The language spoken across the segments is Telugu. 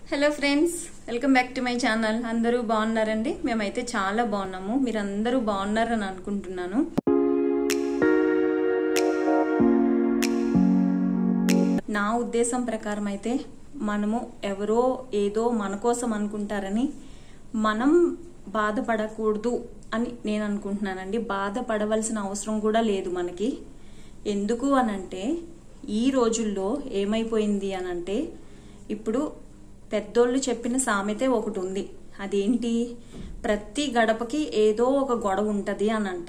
hello friends welcome back to my channel అందరూ బాగున్నారండి మేమైతే చాలా బాగున్నాము మీరు అందరూ బాగున్నారని అనుకుంటున్నాను నా ఉద్దేశం ప్రకారం అయితే మనము ఎవరో ఏదో మన కోసం అనుకుంటారని మనం బాధపడకూడదు అని నేను అనుకుంటున్నానండి బాధపడవలసిన అవసరం కూడా లేదు మనకి ఎందుకు అనంటే ఈ రోజుల్లో ఏమైపోయింది అనంటే ఇప్పుడు పెద్దోళ్ళు చెప్పిన సామెతే ఒకటి ఉంది అదేంటి ప్రతి గడపకి ఏదో ఒక గొడవ ఉంటుంది అని అంట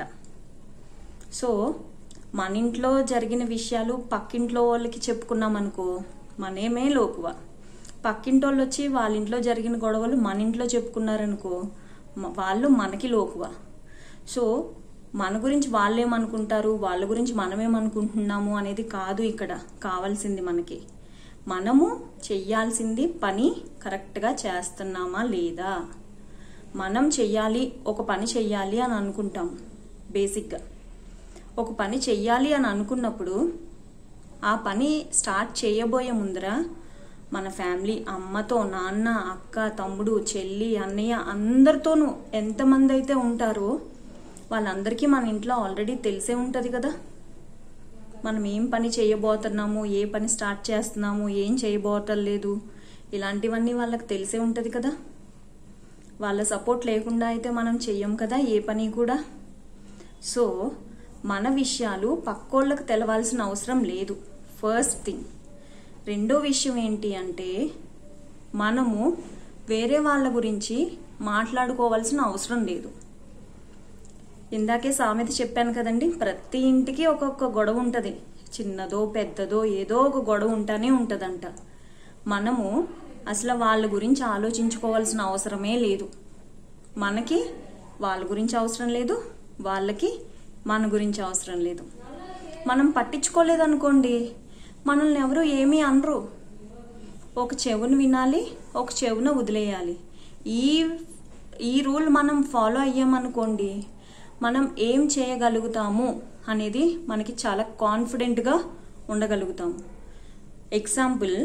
సో మన ఇంట్లో జరిగిన విషయాలు పక్కింట్లో వాళ్ళకి చెప్పుకున్నాం అనుకో మనేమే లోకువ పక్కింటోళ్ళు వచ్చి వాళ్ళ ఇంట్లో జరిగిన గొడవలు మన ఇంట్లో చెప్పుకున్నారనుకో మ- వాళ్ళు మనకి లోకువ సో మన గురించి వాళ్ళేమనుకుంటారు వాళ్ళ గురించి మనమేమనుకుంటున్నాము అనేది కాదు ఇక్కడ కావాల్సింది మనకి మనము చెయ్యాల్సింది పని కరెక్ట్గా చేస్తున్నామా లేదా మనం చెయ్యాలి ఒక పని చెయ్యాలి అని అనుకుంటాం బేసిక్గా ఒక పని చెయ్యాలి అని అనుకున్నప్పుడు ఆ పని స్టార్ట్ చేయబోయే ముందర మన ఫ్యామిలీ అమ్మతో నాన్న అక్క తమ్ముడు చెల్లి అన్నయ్య అందరితోనూ ఎంతమంది అయితే ఉంటారో వాళ్ళందరికీ మన ఇంట్లో ఆల్రెడీ తెలిసే ఉంటుంది కదా మనం ఏం పని చేయబోతున్నాము ఏ పని స్టార్ట్ చేస్తున్నాము ఏం చేయబోటం లేదు ఇలాంటివన్నీ వాళ్ళకి తెలిసే ఉంటుంది కదా వాళ్ళ సపోర్ట్ లేకుండా అయితే మనం చెయ్యం కదా ఏ పని కూడా సో మన విషయాలు పక్కోళ్ళకి తెలవాల్సిన అవసరం లేదు ఫస్ట్ థింగ్ రెండో విషయం ఏంటి అంటే మనము వేరే వాళ్ళ గురించి మాట్లాడుకోవాల్సిన అవసరం లేదు ఇందాకే సామెత చెప్పాను కదండి ప్రతి ఇంటికి ఒక్కొక్క గొడవ ఉంటుంది చిన్నదో పెద్దదో ఏదో ఒక గొడవ ఉంటానే ఉంటుందంట మనము అసలు వాళ్ళ గురించి ఆలోచించుకోవాల్సిన అవసరమే లేదు మనకి వాళ్ళ గురించి అవసరం లేదు వాళ్ళకి మన గురించి అవసరం లేదు మనం పట్టించుకోలేదనుకోండి మనల్ని ఎవరు ఏమీ అనరు ఒక చెవును వినాలి ఒక చెవున వదిలేయాలి ఈ ఈ రూల్ మనం ఫాలో అయ్యామనుకోండి మనం ఏం చేయగలుగుతాము అనేది మనకి చాలా కాన్ఫిడెంట్గా ఉండగలుగుతాము ఎగ్జాంపుల్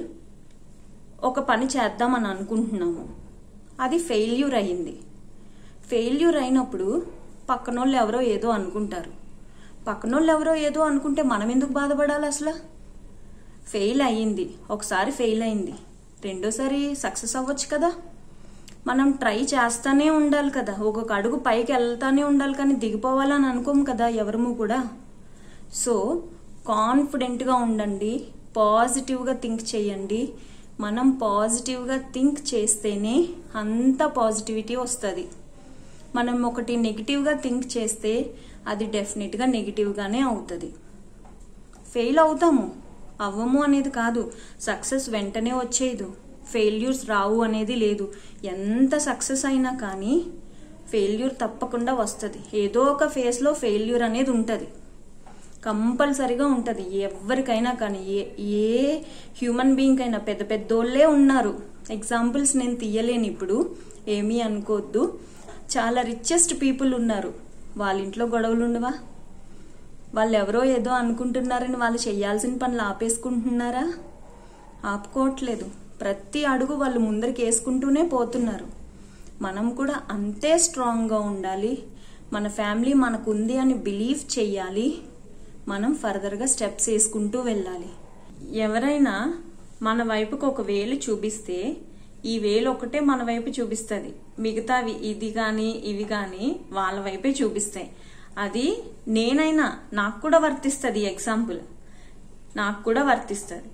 ఒక పని చేద్దామని అనుకుంటున్నాము అది ఫెయిల్యూర్ అయ్యింది ఫెయిల్యూర్ అయినప్పుడు పక్కనోళ్ళు ఎవరో ఏదో అనుకుంటారు పక్కనోళ్ళు ఎవరో ఏదో అనుకుంటే మనం ఎందుకు బాధపడాలి అసలు ఫెయిల్ అయ్యింది ఒకసారి ఫెయిల్ అయింది రెండోసారి సక్సెస్ అవ్వచ్చు కదా మనం ట్రై చేస్తానే ఉండాలి కదా ఒక్కొక్క అడుగు పైకి వెళ్తానే ఉండాలి కానీ దిగిపోవాలని అనుకోము కదా ఎవరము కూడా సో కాన్ఫిడెంట్గా ఉండండి పాజిటివ్గా థింక్ చేయండి మనం పాజిటివ్గా థింక్ చేస్తేనే అంత పాజిటివిటీ వస్తుంది మనం ఒకటి నెగిటివ్గా థింక్ చేస్తే అది డెఫినెట్గా నెగిటివ్గానే అవుతుంది ఫెయిల్ అవుతాము అవ్వము అనేది కాదు సక్సెస్ వెంటనే వచ్చేది ఫెయిల్యూర్స్ రావు అనేది లేదు ఎంత సక్సెస్ అయినా కానీ ఫెయిల్యూర్ తప్పకుండా వస్తుంది ఏదో ఒక ఫేస్లో ఫెయిల్యూర్ అనేది ఉంటుంది కంపల్సరిగా ఉంటుంది ఎవరికైనా కానీ ఏ ఏ హ్యూమన్ బీయింగ్ అయినా పెద్ద పెద్దోళ్ళే ఉన్నారు ఎగ్జాంపుల్స్ నేను తీయలేను ఇప్పుడు ఏమీ అనుకోవద్దు చాలా రిచెస్ట్ పీపుల్ ఉన్నారు వాళ్ళ ఇంట్లో గొడవలు ఉండవా వాళ్ళు ఎవరో ఏదో అనుకుంటున్నారని వాళ్ళు చేయాల్సిన పనులు ఆపేసుకుంటున్నారా ఆపుకోవట్లేదు ప్రతి అడుగు వాళ్ళు ముందరికి వేసుకుంటూనే పోతున్నారు మనం కూడా అంతే స్ట్రాంగ్గా ఉండాలి మన ఫ్యామిలీ మనకుంది అని బిలీవ్ చెయ్యాలి మనం ఫర్దర్గా స్టెప్స్ వేసుకుంటూ వెళ్ళాలి ఎవరైనా మన వైపుకు ఒక వేలు చూపిస్తే ఈ వేలు ఒకటే మన వైపు చూపిస్తుంది మిగతావి ఇది కానీ ఇవి కానీ వాళ్ళ వైపే చూపిస్తాయి అది నేనైనా నాకు కూడా వర్తిస్తుంది ఎగ్జాంపుల్ నాకు కూడా వర్తిస్తుంది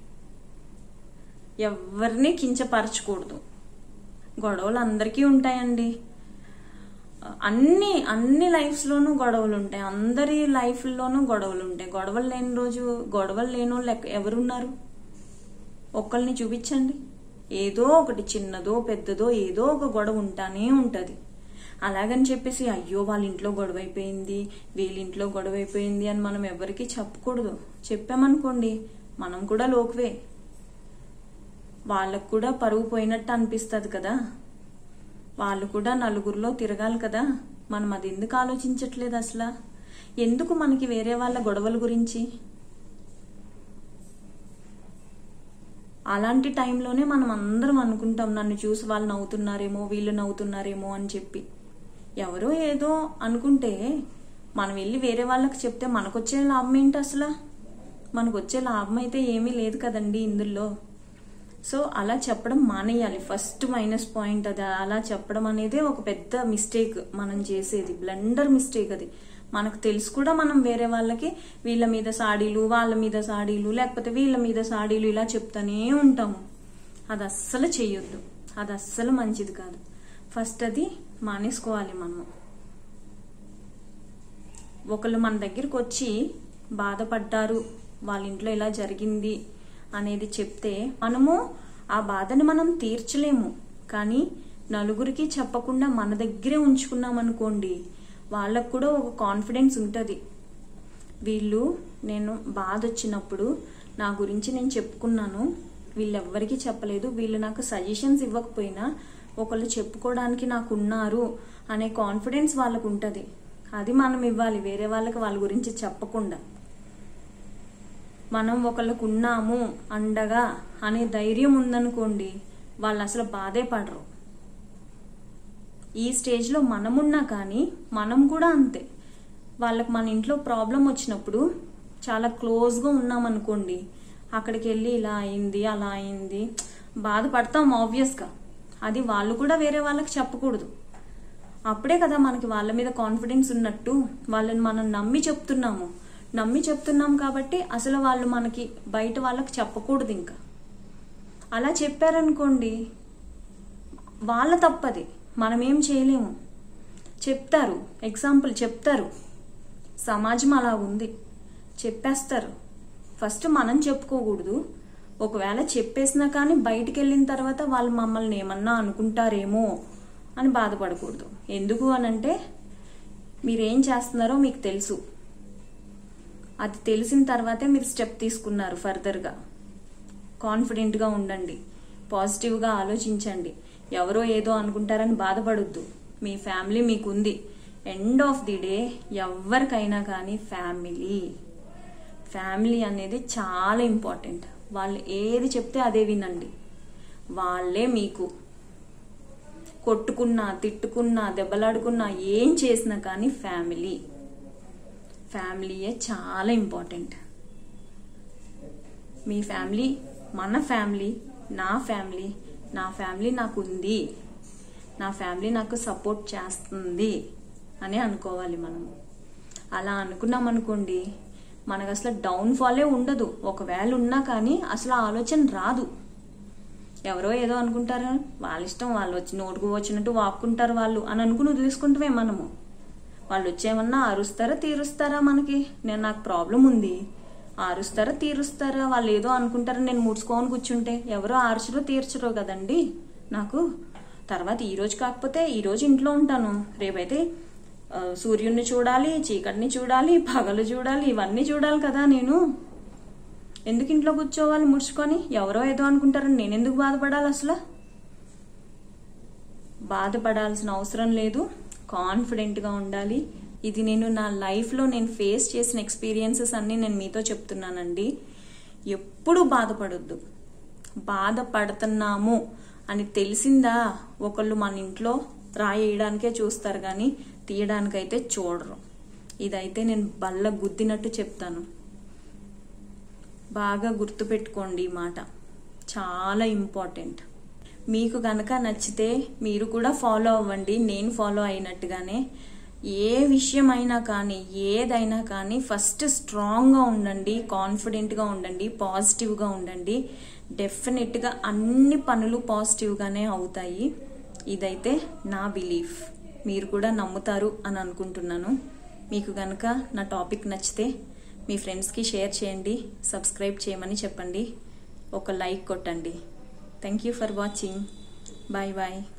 ఎవరిని కించపరచకూడదు గొడవలు అందరికీ ఉంటాయండి అన్ని అన్ని లైఫ్స్లోనూ గొడవలు ఉంటాయి అందరి లైఫ్లోనూ గొడవలు ఉంటాయి గొడవలు లేని రోజు గొడవలు లేని వాళ్ళు ఎక్క- ఎవరున్నారు ఒక్కరిని చూపించండి ఏదో ఒకటి చిన్నదో పెద్దదో ఏదో ఒక గొడవ ఉంటానే ఉంటుంది అలాగని చెప్పేసి అయ్యో వాళ్ళ ఇంట్లో గొడవ అయిపోయింది వీళ్ళ ఇంట్లో గొడవ అయిపోయింది అని మనం ఎవరికి చెప్పకూడదు చెప్పామనుకోండి మనం కూడా లోకువే వాళ్ళకు కూడా పరువు పోయినట్టు అనిపిస్తుంది కదా వాళ్ళు కూడా నలుగురిలో తిరగాలి కదా మనం అది ఎందుకు ఆలోచించట్లేదు అసలు ఎందుకు మనకి వేరే వాళ్ళ గొడవల గురించి అలాంటి టైంలోనే మనం అందరం అనుకుంటాం నన్ను చూసి వాళ్ళు నవ్వుతున్నారేమో వీళ్ళు నవ్వుతున్నారేమో అని చెప్పి ఎవరో ఏదో అనుకుంటే మనం వెళ్ళి వేరే వాళ్ళకి చెప్తే మనకొచ్చే లాభం ఏంటి అసలు మనకు వచ్చే లాభం అయితే ఏమీ లేదు కదండి ఇందులో సో అలా చెప్పడం మానేయాలి ఫస్ట్ మైనస్ పాయింట్ అది అలా చెప్పడం అనేది ఒక పెద్ద మిస్టేక్ మనం చేసేది బ్లండర్ మిస్టేక్ అది మనకు తెలుసు కూడా మనం వేరే వాళ్ళకి వీళ్ళ మీద సాడీలు వాళ్ళ మీద సాడీలు లేకపోతే వీళ్ళ మీద సాడీలు ఇలా చెప్తానే ఉంటాము అది అస్సలు చేయొద్దు అది అస్సలు మంచిది కాదు ఫస్ట్ అది మానేసుకోవాలి మనము ఒకళ్ళు మన దగ్గరికి వచ్చి బాధపడ్డారు వాళ్ళ ఇంట్లో ఇలా జరిగింది అనేది చెప్తే మనము ఆ బాధని మనం తీర్చలేము కానీ నలుగురికి చెప్పకుండా మన దగ్గరే ఉంచుకున్నాం అనుకోండి వాళ్ళకు కూడా ఒక కాన్ఫిడెన్స్ ఉంటుంది వీళ్ళు నేను బాధ వచ్చినప్పుడు నా గురించి నేను చెప్పుకున్నాను వీళ్ళెవ్వరికీ చెప్పలేదు వీళ్ళు నాకు సజెషన్స్ ఇవ్వకపోయినా ఒకళ్ళు చెప్పుకోవడానికి నాకు ఉన్నారు అనే కాన్ఫిడెన్స్ వాళ్ళకు ఉంటుంది అది మనం ఇవ్వాలి వేరే వాళ్ళకి వాళ్ళ గురించి చెప్పకుండా మనం ఒకళ్ళకు ఉన్నాము అండగా అనే ధైర్యం ఉందనుకోండి వాళ్ళు అసలు బాధే పడరు ఈ స్టేజ్లో మనమున్నా కానీ మనం కూడా అంతే వాళ్ళకి మన ఇంట్లో ప్రాబ్లం వచ్చినప్పుడు చాలా క్లోజ్గా ఉన్నామనుకోండి అక్కడికి వెళ్ళి ఇలా అయింది అలా అయింది బాధపడతాం ఆబ్వియస్గా అది వాళ్ళు కూడా వేరే వాళ్ళకి చెప్పకూడదు అప్పుడే కదా మనకి వాళ్ళ మీద కాన్ఫిడెన్స్ ఉన్నట్టు వాళ్ళని మనం నమ్మి చెప్తున్నాము నమ్మి చెప్తున్నాం కాబట్టి అసలు వాళ్ళు మనకి బయట వాళ్ళకి చెప్పకూడదు ఇంకా అలా చెప్పారనుకోండి వాళ్ళ తప్పది మనం ఏం చేయలేము చెప్తారు ఎగ్జాంపుల్ చెప్తారు సమాజం అలా ఉంది చెప్పేస్తారు ఫస్ట్ మనం చెప్పుకోకూడదు ఒకవేళ చెప్పేసినా కానీ బయటికి వెళ్ళిన తర్వాత వాళ్ళు మమ్మల్ని ఏమన్నా అనుకుంటారేమో అని బాధపడకూడదు ఎందుకు అనంటే మీరేం చేస్తున్నారో మీకు తెలుసు అది తెలిసిన తర్వాతే మీరు స్టెప్ తీసుకున్నారు ఫర్దర్గా కాన్ఫిడెంట్గా ఉండండి పాజిటివ్గా ఆలోచించండి ఎవరో ఏదో అనుకుంటారని బాధపడొద్దు మీ ఫ్యామిలీ మీకు ఉంది ఎండ్ ఆఫ్ ది డే ఎవరికైనా కానీ ఫ్యామిలీ ఫ్యామిలీ అనేది చాలా ఇంపార్టెంట్ వాళ్ళు ఏది చెప్తే అదే వినండి వాళ్ళే మీకు కొట్టుకున్నా తిట్టుకున్నా దెబ్బలాడుకున్నా ఏం చేసినా కానీ ఫ్యామిలీ ఫ్యామిలీయే చాలా ఇంపార్టెంట్ మీ ఫ్యామిలీ మన ఫ్యామిలీ నా ఫ్యామిలీ నా ఫ్యామిలీ నాకు ఉంది నా ఫ్యామిలీ నాకు సపోర్ట్ చేస్తుంది అని అనుకోవాలి మనము అలా అనుకున్నాం అనుకోండి మనకు అసలు డౌన్ఫాలే ఉండదు ఒకవేళ ఉన్నా కానీ అసలు ఆ ఆలోచన రాదు ఎవరో ఏదో అనుకుంటారు వాళ్ళ ఇష్టం వాళ్ళు వచ్చి నోటుకు వచ్చినట్టు వాక్కుంటారు వాళ్ళు అని అనుకుని వదిలేసుకుంటామే మనము వాళ్ళు వచ్చేమన్నా అరుస్తారా తీరుస్తారా మనకి నేను నాకు ప్రాబ్లం ఉంది ఆరుస్తారా తీరుస్తారా వాళ్ళు ఏదో అనుకుంటారా నేను ముడుచుకొని కూర్చుంటే ఎవరో ఆర్చరో తీర్చరో కదండి నాకు తర్వాత ఈ రోజు కాకపోతే ఈ రోజు ఇంట్లో ఉంటాను రేపైతే ఆ, సూర్యుడిని చూడాలి చీకటిని చూడాలి పగలు చూడాలి ఇవన్నీ చూడాలి కదా నేను ఎందుకు ఇంట్లో కూర్చోవాలి ముడుచుకొని ఎవరో ఏదో అనుకుంటారని నేను ఎందుకు బాధపడాలి అసలు బాధపడాల్సిన అవసరం లేదు కాన్ఫిడెంట్గా ఉండాలి ఇది నేను నా లైఫ్లో నేను ఫేస్ చేసిన ఎక్స్పీరియన్సెస్ అన్నీ నేను మీతో చెప్తున్నానండి ఎప్పుడు బాధపడొద్దు బాధపడుతున్నాము అని తెలిసిందా ఒకళ్ళు మన ఇంట్లో రాయేయడానికే చూస్తారు కానీ తీయడానికైతే చూడరు ఇదైతే నేను బల్ల గుద్దినట్టు చెప్తాను బాగా గుర్తుపెట్టుకోండి ఈ మాట చాలా ఇంపార్టెంట్ మీకు కనుక నచ్చితే మీరు కూడా ఫాలో అవ్వండి నేను ఫాలో అయినట్టుగానే ఏ విషయం అయినా కానీ ఏదైనా కానీ ఫస్ట్ స్ట్రాంగ్గా ఉండండి కాన్ఫిడెంట్గా ఉండండి పాజిటివ్గా ఉండండి డెఫినెట్గా అన్ని పనులు పాజిటివ్గానే అవుతాయి ఇదైతే నా బిలీఫ్ మీరు కూడా నమ్ముతారు అని అనుకుంటున్నాను మీకు కనుక నా టాపిక్ నచ్చితే మీ ఫ్రెండ్స్కి షేర్ చేయండి సబ్స్క్రైబ్ చేయమని చెప్పండి ఒక లైక్ కొట్టండి thank you for watching bye bye